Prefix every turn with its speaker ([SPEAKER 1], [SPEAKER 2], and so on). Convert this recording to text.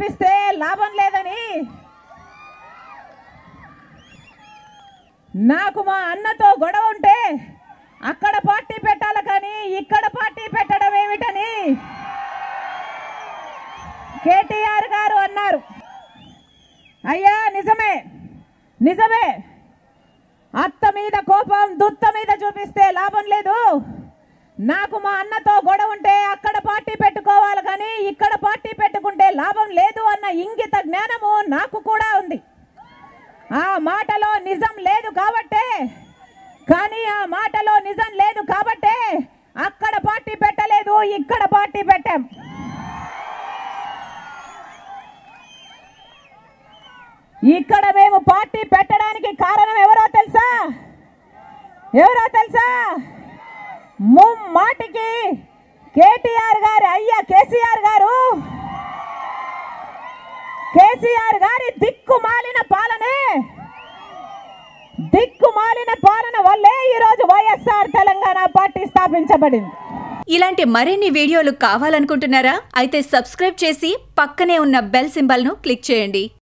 [SPEAKER 1] చూపిస్తే లాభం లేదని నాకు మా అన్నతో గొడవ ఉంటే అక్కడ పార్టీ పెట్టాలి కానీ ఇక్కడ పార్టీ పెట్టడం ఏమిటని కేటీఆర్ గారు అన్నారు అయ్యా నిజమే నిజమే అత్త మీద కోపం దుత్త మీద చూపిస్తే లాభం లేదు నాకు మా అన్నతో గొడవ ఉంటే అక్కడ పార్టీ పెట్టుకోవాలి కానీ ఇక్కడ పార్టీ పెట్టుకుంటే లాభం లేదు అన్న ఇంగిత జ్ఞానము నాకు కూడా ఉంది ఆ మాటలో నిజం లేదు కాబట్టే కానీ ఆ మాటలో నిజం లేదు కాబట్టే అక్కడ పార్టీ పెట్టలేదు ఇక్కడ పార్టీ పెట్టాం ఇక్కడ మేము పార్టీ పెట్టడానికి కారణం ఎవరో తెలుసా ఎవరో తెలుసా ముమ్మాటికి కేటీఆర్ గారి అయ్యా కేసీఆర్ గారు కేసీఆర్ గారి దిక్కుమాలిన పాలనే దిక్కుమాలిన పాలన వల్లే ఈరోజు వైఎస్ఆర్ తెలంగాణ పార్టీ స్థాపించబడింది
[SPEAKER 2] ఇలాంటి మరిన్ని వీడియోలు కావాలనుకుంటున్నారా అయితే సబ్స్క్రైబ్ చేసి పక్కనే ఉన్న బెల్ సింబల్ను క్లిక్ చేయండి